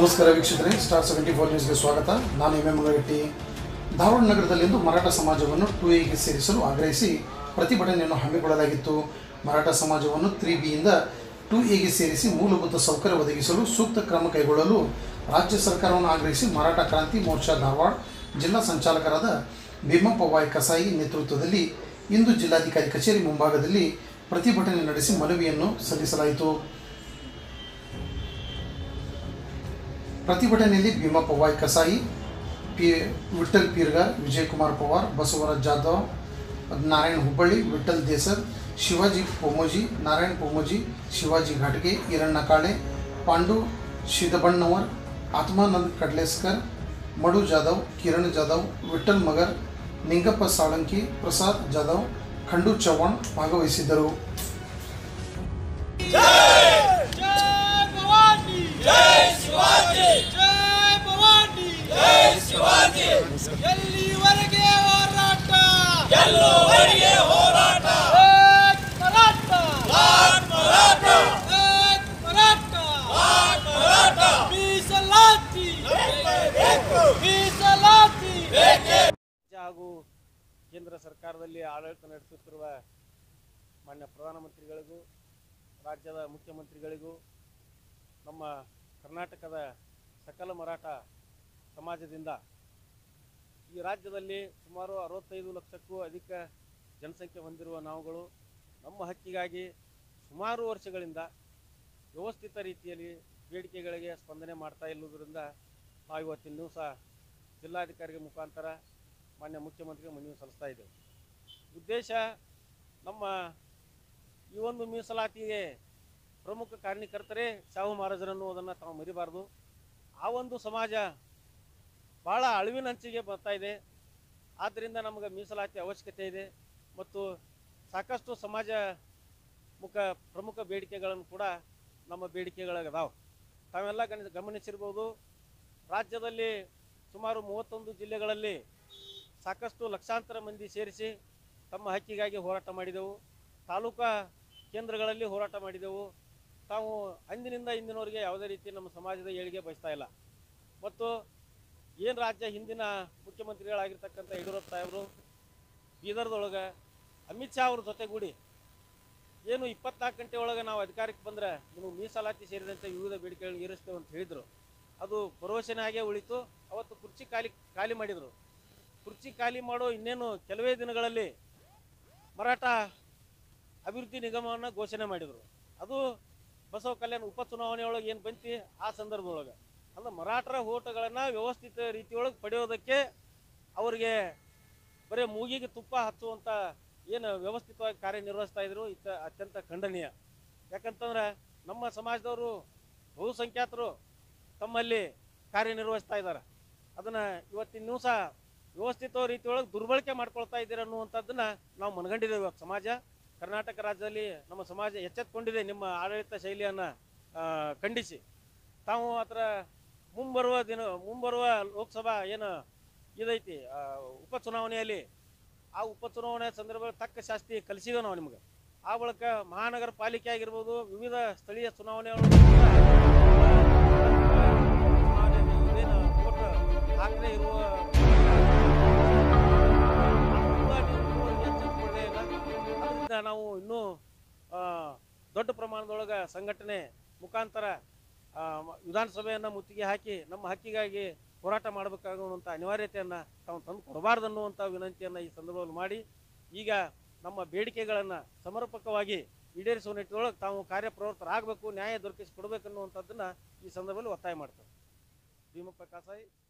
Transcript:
ನಮಸ್ಕಾರ ವೀಕ್ಷಕರೇ star seventy four ನ್ಯೂಸ್ಗೆ ಸ್ವಾಗತ ನಾನು ಎಂ ಎಂ ಮುಳಗಟ್ಟಿ ಧಾರವಾಡ ನಗರದಲ್ಲಿಂದು ಮರಾಠ ಸಮಾಜವನ್ನು ಟು ಎಗೆ ಸೇರಿಸಲು ಆಗ್ರಹಿಸಿ ಪ್ರತಿಭಟನೆಯನ್ನು ಹಮ್ಮಿಕೊಳ್ಳಲಾಗಿತ್ತು ಮರಾಠ ಸಮಾಜವನ್ನು ತ್ರೀ ಬಿಯಿಂದ ಟು ಎಗೆ ಸೇರಿಸಿ ಮೂಲಭೂತ ಸೌಕರ್ಯ ಒದಗಿಸಲು ಸೂಕ್ತ ಕ್ರಮ ಕೈಗೊಳ್ಳಲು ರಾಜ್ಯ ಸರ್ಕಾರವನ್ನು ಆಗ್ರಹಿಸಿ ಮರಾಠ ಕ್ರಾಂತಿ ಮೋರ್ಚಾ ಧಾರವಾಡ ಜಿಲ್ಲಾ ಸಂಚಾಲಕರಾದ ಭೀಮಪ್ಪ ವಾಯ್ ಕಸಾಯಿ ನೇತೃತ್ವದಲ್ಲಿ ಇಂದು ಜಿಲ್ಲಾಧಿಕಾರಿ ಕಚೇರಿ ಮುಂಭಾಗದಲ್ಲಿ ಪ್ರತಿಭಟನೆ ನಡೆಸಿ ಮನವಿಯನ್ನು ಸಲ್ಲಿಸಲಾಯಿತು ಪ್ರತಿಭಟನೆಯಲ್ಲಿ ಭೀಮಾ ಪವಾಯ್ ಕಸಾಯಿ ಪಿ ವಿಠಲ್ ಪೀರ್ಗಾರ್ ವಿಜಯಕುಮಾರ್ ಪವಾರ್ ಬಸವರಾಜ್ ಜಾಧವ್ ನಾರಾಯಣ್ ಹುಬ್ಬಳ್ಳಿ ವಿಠಲ್ ದೇಸರ್ ಶಿವಾಜಿ ಪೊಮೋಜಿ ನಾರಾಯಣ್ ಪೊಮೋಜಿ ಶಿವಾಜಿ ಘಾಟ್ಗೆ ಈರಣ್ಣ ಕಾಳೆ ಪಾಂಡು ಶಿದಬಣ್ಣವರ್ ಆತ್ಮಾನಂದ್ ಕಡ್ಲೇಸ್ಕರ್ ಮಡು ಜಾಧವ್ ಕಿರಣ್ ಜಾಧವ್ ವಿಠಲ್ ಮಗರ್ ನಿಂಗಪ್ಪ ಸಾಳಂಕಿ ಪ್ರಸಾದ್ ಜಾಧವ್ ಖಂಡು ಚವ್ಹಾಣ್ ಭಾಗವಹಿಸಿದ್ದರು जय भवानी जय शिवाजी जय भवानी जय शिवाजी ಎಲ್ಲಿವರೆಗೆ ಹೋರಾಟ ಎಲ್ಲುವರೆಗೆ ಹೋರಾಟ ಏಕ್ ಮರಾಠ ಲಾಟ್ ಮರಾಠ ಏಕ್ ಮರಾಠ ಲಾಟ್ ಮರಾಠ ಮೀಸಲಾತಿ ಮೀಸಲಾತಿ ರಾಜ್ಯ ಹಾಗೂ ಕೇಂದ್ರ ಸರ್ಕಾರದಲ್ಲಿ ಆಡಳಿತ ನಡೆಸುತ್ತಿರುವ ಮಾನ್ಯ ಪ್ರಧಾನಮಂತ್ರಿಗಳಿಗೂ ರಾಜ್ಯದ ಮುಖ್ಯಮಂತ್ರಿಗಳಿಗೂ ನಮ್ಮ ಕರ್ನಾಟಕದ ಸಕಲ ಮರಾಠ ಸಮಾಜದಿಂದ ಈ ರಾಜ್ಯದಲ್ಲಿ ಸುಮಾರು ಅರವತ್ತೈದು ಲಕ್ಷಕ್ಕೂ ಅಧಿಕ ಜನಸಂಖ್ಯೆ ಹೊಂದಿರುವ ನಾವುಗಳು ನಮ್ಮ ಹಕ್ಕಿಗಾಗಿ ಸುಮಾರು ವರ್ಷಗಳಿಂದ ವ್ಯವಸ್ಥಿತ ರೀತಿಯಲ್ಲಿ ಬೇಡಿಕೆಗಳಿಗೆ ಸ್ಪಂದನೆ ಮಾಡ್ತಾ ಇಲ್ಲುವುದರಿಂದ ನಾವು ಇವತ್ತಿನ ದಿವಸ ಜಿಲ್ಲಾಧಿಕಾರಿಗೆ ಮುಖಾಂತರ ಮಾನ್ಯ ಮುಖ್ಯಮಂತ್ರಿಗೆ ಮನವಿ ಸಲ್ಲಿಸ್ತಾ ಇದ್ದೇವೆ ಉದ್ದೇಶ ನಮ್ಮ ಈ ಒಂದು ಮೀಸಲಾತಿಗೆ ಪ್ರಮುಖ ಕಾರಣಕರ್ತರೇ ಶಾಹು ಮಹಾರಾಜರನ್ನುವುದನ್ನು ತಾವು ಮರಿಬಾರ್ದು ಆ ಒಂದು ಸಮಾಜ ಭಾಳ ಅಳಿವಿನಂಚಿಗೆ ಬರ್ತಾ ಇದೆ ಆದ್ದರಿಂದ ನಮಗೆ ಮೀಸಲಾತಿ ಅವಶ್ಯಕತೆ ಇದೆ ಮತ್ತು ಸಾಕಷ್ಟು ಸಮಾಜ ಮುಖ ಪ್ರಮುಖ ಬೇಡಿಕೆಗಳನ್ನು ಕೂಡ ನಮ್ಮ ಬೇಡಿಕೆಗಳದಾವೆ ತಾವೆಲ್ಲ ಗಮನ ಗಮನಿಸಿರ್ಬೋದು ರಾಜ್ಯದಲ್ಲಿ ಸುಮಾರು ಮೂವತ್ತೊಂದು ಜಿಲ್ಲೆಗಳಲ್ಲಿ ಸಾಕಷ್ಟು ಲಕ್ಷಾಂತರ ಮಂದಿ ಸೇರಿಸಿ ತಮ್ಮ ಹಕ್ಕಿಗಾಗಿ ಹೋರಾಟ ಮಾಡಿದೆವು ತಾಲೂಕಾ ಕೇಂದ್ರಗಳಲ್ಲಿ ಹೋರಾಟ ಮಾಡಿದೆವು ತಾವು ಅಂದಿನಿಂದ ಇಂದಿನವರೆಗೆ ಯಾವುದೇ ರೀತಿ ನಮ್ಮ ಸಮಾಜದ ಏಳಿಗೆ ಬಯಸ್ತಾ ಇಲ್ಲ ಮತ್ತು ಏನು ರಾಜ್ಯ ಹಿಂದಿನ ಮುಖ್ಯಮಂತ್ರಿಗಳಾಗಿರ್ತಕ್ಕಂಥ ಯಡಿಯೂರಪ್ಪ ಸಾಹೇಬರು ಬೀದರ್ದೊಳಗೆ ಅಮಿತ್ ಶಾ ಅವ್ರ ಜೊತೆಗೂಡಿ ಏನು ಇಪ್ಪತ್ನಾಲ್ಕು ಗಂಟೆ ಒಳಗೆ ನಾವು ಅಧಿಕಾರಕ್ಕೆ ಬಂದರೆ ನಿಮಗೆ ಮೀಸಲಾತಿ ಸೇರಿದಂತೆ ವಿವಿಧ ಬೇಡಿಕೆಗಳನ್ನು ಈರಿಸ್ತೇವೆ ಅಂತ ಹೇಳಿದರು ಅದು ಭರವಸೆನೇ ಹಾಗೆ ಉಳಿತು ಅವತ್ತು ಕುರ್ಚಿ ಖಾಲಿ ಖಾಲಿ ಮಾಡಿದರು ಕುರ್ಚಿ ಖಾಲಿ ಮಾಡೋ ಇನ್ನೇನು ಕೆಲವೇ ದಿನಗಳಲ್ಲಿ ಮರಾಠ ಅಭಿವೃದ್ಧಿ ನಿಗಮವನ್ನು ಘೋಷಣೆ ಮಾಡಿದರು ಅದು ಬಸವ ಕಲ್ಯಾಣ ಉಪಚುನಾವಣೆಯೊಳಗೆ ಏನು ಬಂತಿ ಆ ಸಂದರ್ಭದೊಳಗೆ ಅಂದ್ರೆ ಮರಾಠರ ಓಟುಗಳನ್ನು ವ್ಯವಸ್ಥಿತ ರೀತಿಯೊಳಗೆ ಪಡೆಯೋದಕ್ಕೆ ಅವರಿಗೆ ಬರೀ ಮೂಗಿಗೆ ತುಪ್ಪ ಹಚ್ಚುವಂಥ ಏನು ವ್ಯವಸ್ಥಿತವಾಗಿ ಕಾರ್ಯನಿರ್ವಹಿಸ್ತಾ ಇದ್ರು ಇತ್ತ ಅತ್ಯಂತ ಖಂಡನೀಯ ಯಾಕಂತಂದ್ರೆ ನಮ್ಮ ಸಮಾಜದವರು ಬಹುಸಂಖ್ಯಾತರು ತಮ್ಮಲ್ಲಿ ಕಾರ್ಯನಿರ್ವಹಿಸ್ತಾ ಇದ್ದಾರೆ ಅದನ್ನು ಇವತ್ತಿನ ದಿವಸ ವ್ಯವಸ್ಥಿತ ರೀತಿಯೊಳಗೆ ದುರ್ಬಳಕೆ ಮಾಡ್ಕೊಳ್ತಾ ಇದ್ದೀರ ಅನ್ನುವಂಥದ್ದನ್ನ ನಾವು ಮನಗಂಡಿದ್ದೇವೆ ಇವತ್ತು ಸಮಾಜ ಕರ್ನಾಟಕ ರಾಜ್ಯದಲ್ಲಿ ನಮ್ಮ ಸಮಾಜ ಎಚ್ಚೆತ್ಕೊಂಡಿದೆ ನಿಮ್ಮ ಆಡಳಿತ ಶೈಲಿಯನ್ನು ಖಂಡಿಸಿ ತಾವು ಅದರ ಮುಂಬರುವ ದಿನ ಮುಂಬರುವ ಲೋಕಸಭಾ ಏನು ಇದೈತಿ ಆ, ಉಪಚುನಾವಣೆಯಲ್ಲಿ ಆ ಉಪಚುನಾವಣೆ ಸಂದರ್ಭದಲ್ಲಿ ತಕ್ಕ ಶಾಸ್ತಿ ಕಲಿಸಿದ ನಾವು ನಿಮ್ಗೆ ಆ ಬಳಿಕ ಮಹಾನಗರ ಪಾಲಿಕೆ ಆಗಿರ್ಬೋದು ವಿವಿಧ ಸ್ಥಳೀಯ ಚುನಾವಣೆಗಳು ಏನು vote ಹಾಕದೇ ಇರುವ ಅದರಿಂದ ನಾವು ಇನ್ನೂ ಆ, ದೊಡ್ಡ ಪ್ರಮಾಣದೊಳಗೆ ಸಂಘಟನೆ ಮುಖಾಂತರ ಆ, ಮ- ವಿಧಾನಸಭೆಯನ್ನು ಮುತ್ತಿಗೆ ಹಾಕಿ ನಮ್ಮ ಹಕ್ಕಿಗಾಗಿ ಹೋರಾಟ ಮಾಡಬೇಕಾಗುವಂಥ ಅನಿವಾರ್ಯತೆಯನ್ನು ತಾವು ತಂದು ಕೊಡಬಾರ್ದು ಅನ್ನುವಂಥ ವಿನಂತಿಯನ್ನು ಈ ಸಂದರ್ಭದಲ್ಲಿ ಮಾಡಿ ಈಗ ನಮ್ಮ ಬೇಡಿಕೆಗಳನ್ನು ಸಮರ್ಪಕವಾಗಿ ಈಡೇರಿಸುವ ನಿಟ್ಟಿನೊಳಗೆ ತಾವು ಕಾರ್ಯಪ್ರವೃತ್ತರಾಗಬೇಕು ನ್ಯಾಯ ದೊರಕಿಸಿ ಕೊಡಬೇಕನ್ನುವಂಥದ್ದನ್ನು ಈ ಸಂದರ್ಭದಲ್ಲಿ ಒತ್ತಾಯ ಮಾಡ್ತಾರೆ ಭೀಮಪ್ಪ ಕಾಸಾಯಿ